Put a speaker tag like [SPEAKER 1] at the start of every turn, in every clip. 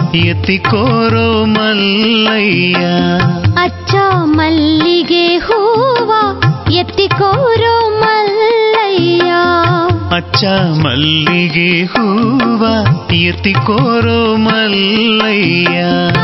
[SPEAKER 1] ಎತ್ತಿಕೋರೋ ಮಲ್ಲಯ್ಯ
[SPEAKER 2] ಅಚ್ಚ ಮಲ್ಲಿಗೆ ಹೂವ ಎತ್ತಿಕೋರೋ ಮಲ್ಲಯ್ಯ
[SPEAKER 1] ಅಚ್ಚ ಮಲ್ಲಿಗೆ ಹೂವ ಎತ್ತಿಕೋರೋ ಮಲ್ಲಯ್ಯ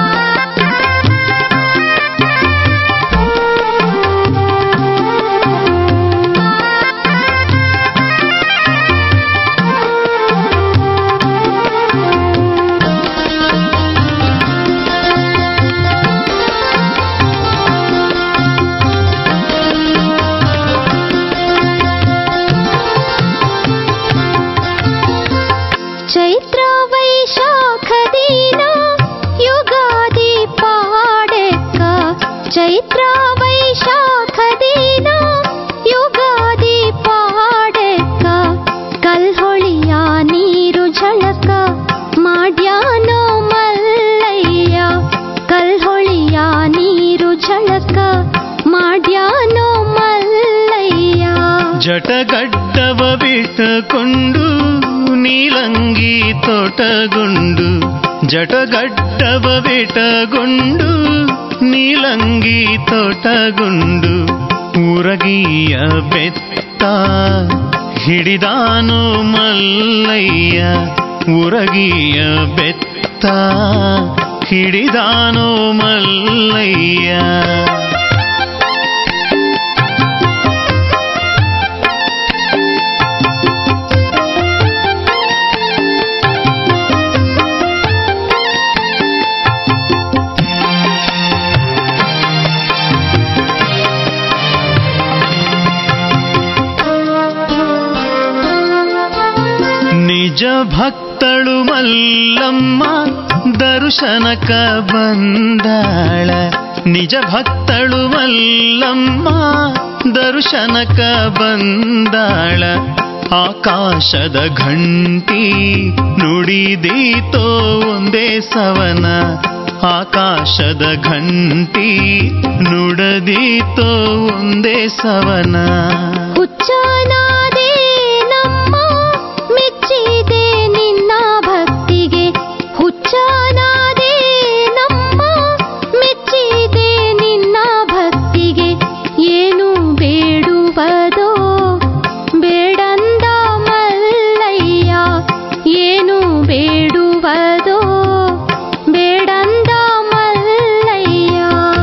[SPEAKER 2] ಚೈತ್ರ ವೈಶಾಖ ದಿನ ಯುಗಾದಿ ಪಾಡೆಕ್ಕ ಚೈತ್ರ ವೈಶಾಖ ದಿನ ಯುಗಾದಿ ಪಾಡೆಕ್ಕ ಕಲ್ಹೊಳಿಯ ನೀರು ಝಳಕ ಮಾಡ್ಯಾನೋ ಮಲ್ಲಯ್ಯ ಕಲ್ಹೊಳಿಯ ನೀರು ಝಳಕ ಮಾಡ್ಯಾನೋ ಮಲ್ಲಯ್ಯ
[SPEAKER 1] ಜಟಗಡ್ಡವ ಬಿಟ್ಟಕೊಂಡು ನೀಲಂಗಿ ತೋಟಗೊಂಡು ಜಟಗಡ್ಡವ ಬಿಟ್ಟಗೊಂಡು ನೀಲಂಗಿ ತೋಟಗೊಂಡು ಉರಗಿಯ ಬೆತ್ತ ಹಿಡಿದಾನು ಮಲ್ಲಯ್ಯ ಉರಗಿಯ ಬೆತ್ತ ಹಿಡಿದಾನು ಮಲ್ಲಯ್ಯ ನಿಜ ಭಕ್ತಳು ಮಲ್ಲಮ್ಮ ದರ್ಶನಕ ಬಂದಾಳ ನಿಜ ಭಕ್ತಳು ಮಲ್ಲಮ್ಮ ದರ್ಶನಕ ಬಂದಾಳ ಆಕಾಶದ ಘಂಟಿ ನುಡಿದೀತೋ ಒಂದೇ ಸವನ ಆಕಾಶದ ಘಂಟಿ ನುಡದೀತೋ ಒಂದೇ ಸವನ
[SPEAKER 2] ಹುಚ್ಚನಾದೆ ನಮ್ಮ ಮೆಚ್ಚಿದೆ ನಿನ್ನ ಭಕ್ತಿಗೆ ಹುಚ್ಚನಾದೆ ನಮ್ಮ ಮೆಚ್ಚಿದೆ ನಿನ್ನ ಭಕ್ತಿಗೆ ಏನು ಬೇಡುವುದೋ ಬೇಡಂದ ಮಲ್ಲಯ್ಯ ಏನು ಬೇಡುವುದೋ ಬೇಡಂದ ಮಲ್ಲಯ್ಯ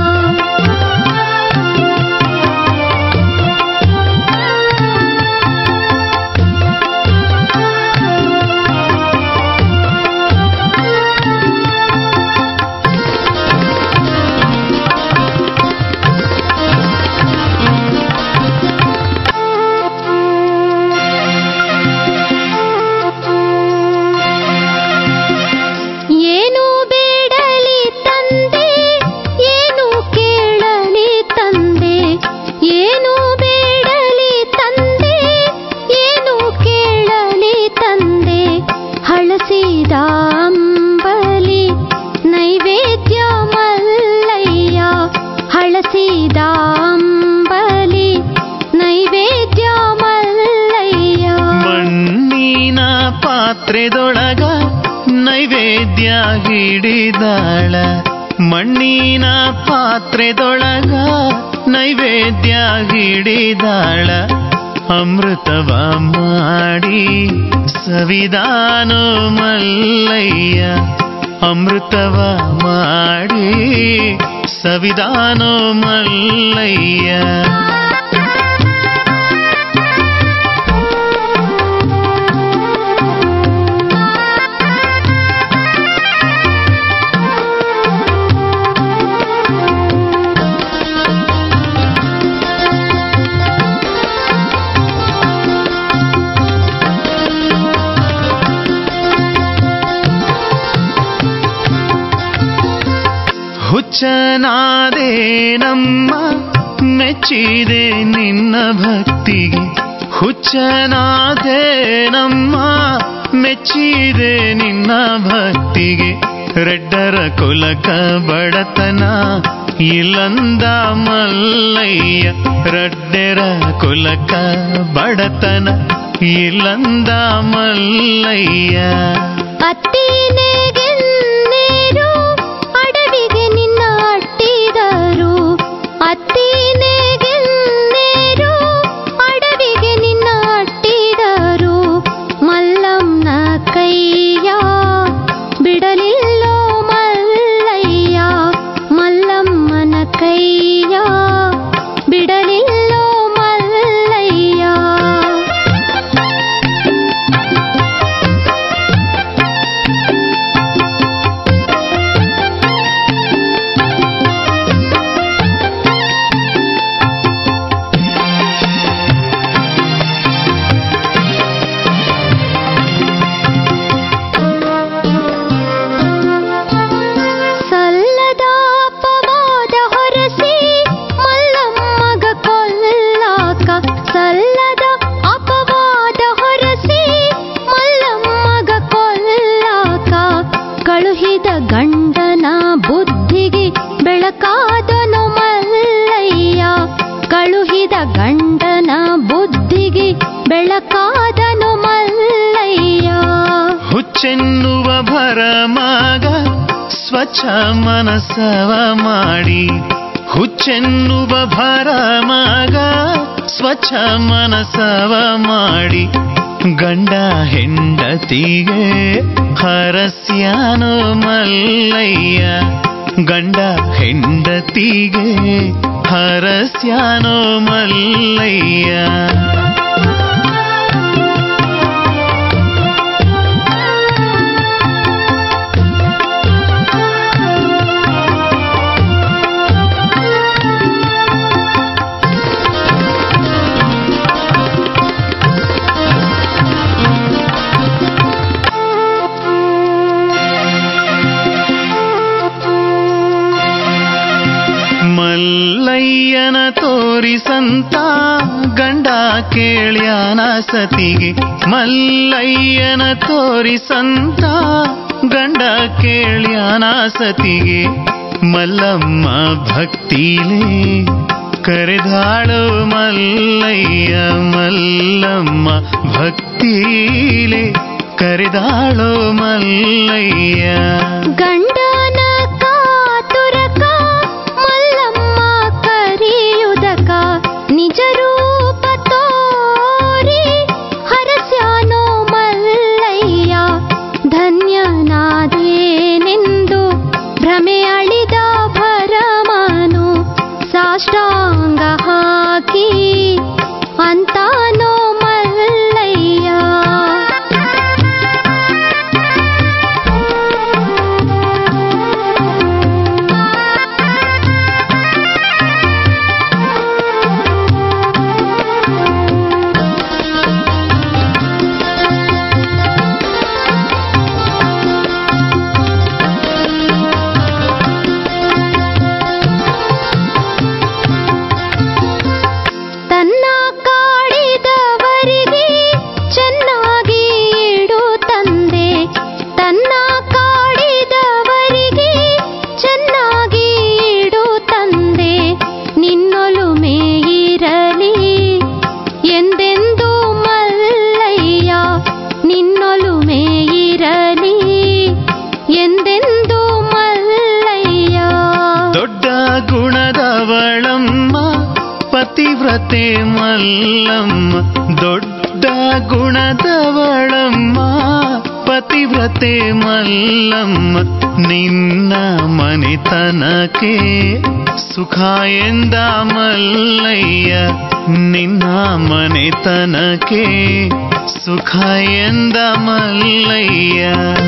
[SPEAKER 2] ಏನು ಬೇಡಲಿ ತಂದೆ ಏನು ಕೇಳಲಿ ತಂದೆ ಏನು ಬೇಡಲಿ ತಂದೆ ಏನು ಕೇಳಲಿ ತಂದೆ ಹಳಸಿದ ಅಂಬಲಿ ನೈವೇದ್ಯ ಮಲ್ಲಯ್ಯ ಹಳಸಿದ ಅಂಬಲಿ ನೈವೇದ್ಯ ಮಲ್ಲಯ್ಯ
[SPEAKER 1] ಮಣ್ಣಿನ ಪಾತ್ರೆದೊಳಗ ನೈವೇದ್ಯ ಹಿಡಿದಾಳ ಮಣ್ಣಿನ ಪಾತ್ರೆದೊಳಗ ನೈವೇದ್ಯ ಹಿಡಿದಾಳ ಅಮೃತವ ಮಾಡಿ ಸವಿದಾನು ಮಲ್ಲಯ್ಯ ಅಮೃತವ ಮಾಡಿ ಸವಿದಾನು ಮಲ್ಲಯ್ಯ ಹುಚ್ಚನಾದೆ ನಮ್ಮ ಮೆಚ್ಚಿದೆ ನಿನ್ನ ಭಕ್ತಿಗೆ ಹುಚ್ಚನಾದೆ ನಮ್ಮ ಮೆಚ್ಚಿದೆ ನಿನ್ನ ಭಕ್ತಿಗೆ ರೆಡ್ಡರ ಕುಲಕ ಬಡತನ ಇಲ್ಲಂದ ಮಲ್ಲಯ್ಯ ರಡ್ಡೆರ ಕುಲಕ ಬಡತನ ಇಲ್ಲಂದ ಮಲ್ಲಯ್ಯ
[SPEAKER 2] ಅತ್ತಿನೆಗೆನ್ನೇರು
[SPEAKER 1] ಸ್ವಚ್ಛ ಮನಸವ ಮಾಡಿ ಹುಚ್ಚೆನ್ನುವ ಭರಮಗ ಸ್ವಚ್ಛ ಮನಸವ ಮಾಡಿ ಗಂಡ ಹೆಂಡತಿಗೆ ಹರಸ್ಯಾನೋ ಮಲ್ಲಯ್ಯ ಗಂಡ ಹೆಂಡತಿಗೆ ಹರಸ್ಯಾನೋ ಮಲ್ಲಯ್ಯ ಮಲ್ಲಯ್ಯನ ತೋರಿಸಂತ ಗಂಡ ಕೇಳ್ಯಾನ ಸತಿಗೆ ಮಲ್ಲಯ್ಯನ ತೋರಿಸಂತ ಗಂಡ ಕೇಳ್ಯಾನ ಸತಿಗೆ ಮಲ್ಲಮ್ಮ ಭಕ್ತಿಲೇ ಕರೆದಾಳು ಮಲ್ಲಯ್ಯ ಮಲ್ಲಮ್ಮ ಭಕ್ತಿಲೇ ಕರೆದಾಳು ಮಲ್ಲಯ್ಯ
[SPEAKER 2] ಗಂಡನ ಕಾತುರಕ ಮಲ್ಲಮ್ಮ ಕರಿಯುದಕ ನಿಜ ರೂಪ ತೋರಿ ಹರಸ್ಯಾನೋ ಮಲ್ಲಯ್ಯ ಧನ್ಯನಾದೇನೆಂದು ಭ್ರಮೆ ಅಳಿದ ಭರಮನು ಸಾಷ್ಟಾಂಗ ಹಾಕಿ ಅಂತಾನೋ ಮಲ್ಲಯ್ಯ ತನ್ನ ಕಾಡಿದವರಿಗೆ ಚೆನ್ನಾಗಿ ಇಡು ತಂದೆ ತನ್ನ ಕಾಡಿದವರಿಗೆ ಚೆನ್ನಾಗಿ ಇಡು ತಂದೆ ನಿನ್ನೊಲುಮೆ ಇರಲಿ ಎಂದೆಂದು ಮಲ್ಲಯ್ಯ ನಿನ್ನೊಲುಮೆ ಇರಲಿ ಎಂದೆಂದು ಮಲ್ಲಯ್ಯ
[SPEAKER 1] ದೊಡ್ಡ ಗುಣದವಳಮ್ಮ ಪತಿವ್ರತೆ ಮಲ್ಲಮ್ಮ ದೊಡ್ಡ ಗುಣದವಳಮ್ಮ ಪತಿವ್ರತೆ ಮಲ್ಲಮ್ಮ ನಿನ್ನ ಮನೆತನಕ್ಕೆ ಸುಖ ಎಂದ ಮಲ್ಲಯ್ಯ ನಿನ್ನ ಮನೆತನಕ್ಕೆ ಸುಖ ಎಂದ ಮಲ್ಲಯ್ಯ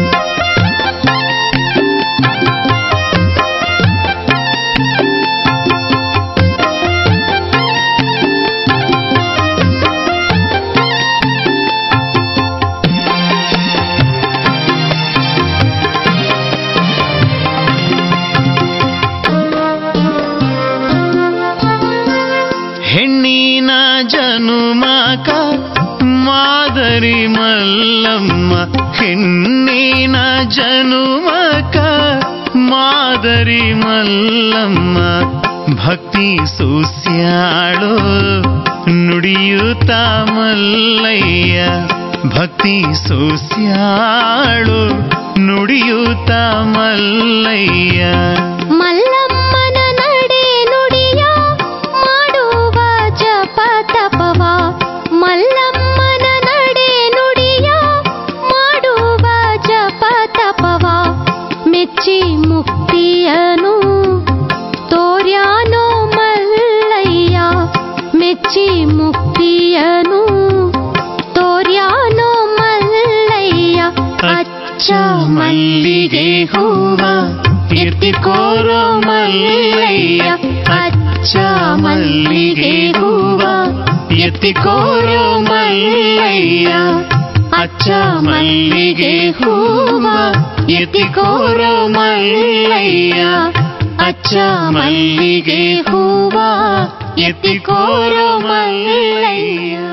[SPEAKER 1] ಹೆಣ್ಣಿನ ಜನುಮಕ ಮಾದರಿ ಮಲ್ಲಮ್ಮ ಹೆಣ್ಣಿನ ಜನುಮಕ ಮಾದರಿ ಮಲ್ಲಮ್ಮ ಭಕ್ತಿ ಸೂಸ್ಯಾಳು ನುಡಿಯುತ್ತ ಮಲ್ಲಯ್ಯ ಭಕ್ತಿ ಸೂಸ್ಯಾಳು ನುಡಿಯುತ್ತ ಮಲ್ಲಯ್ಯ
[SPEAKER 2] ಮಲ್ಲಮ್ಮನ ನಡೆ ನುಡಿಯ ಮಾಡುವ ಜಪ ತಪವ ಮಲ್ಲಮ್ಮನ ನಡೆ ನುಡಿಯ ಮಾಡುವ ಜಪ ತಪವ ಮೆಚ್ಚಿ ಮುಕ್ತಿಯನು ತೋರ್ಯಾನೋ ಮಲ್ಲಯ್ಯ ಮೆಚ್ಚಿ ಮುಕ್ತಿಯನು ತೋರ್ಯಾನೋ ಮಲ್ಲಯ್ಯ
[SPEAKER 1] ಅಚ್ಚ ಮಲ್ಲಿಗೆ ಹೂವ ಎತ್ತಿಕೋರೋ ಮಲ್ಲಯ್ಯ ಅಚ್ಚ ಮಲ್ಲಿಗೆ ಹೂವ ಎತ್ತಿಕೋರೋ ಮಲ್ಲಯ್ಯ ಅಚ್ಚ ಮಲ್ಲಿಗೆ ಹೂವ ಎತ್ತಿಕೋರೋ ಮಲ್ಲಯ್ಯ ಅಚ್ಚ ಮಲ್ಲಿಗೆ ಹೂವ ಎತ್ತಿಕೋರೋ ಮಲ್ಲಯ್ಯ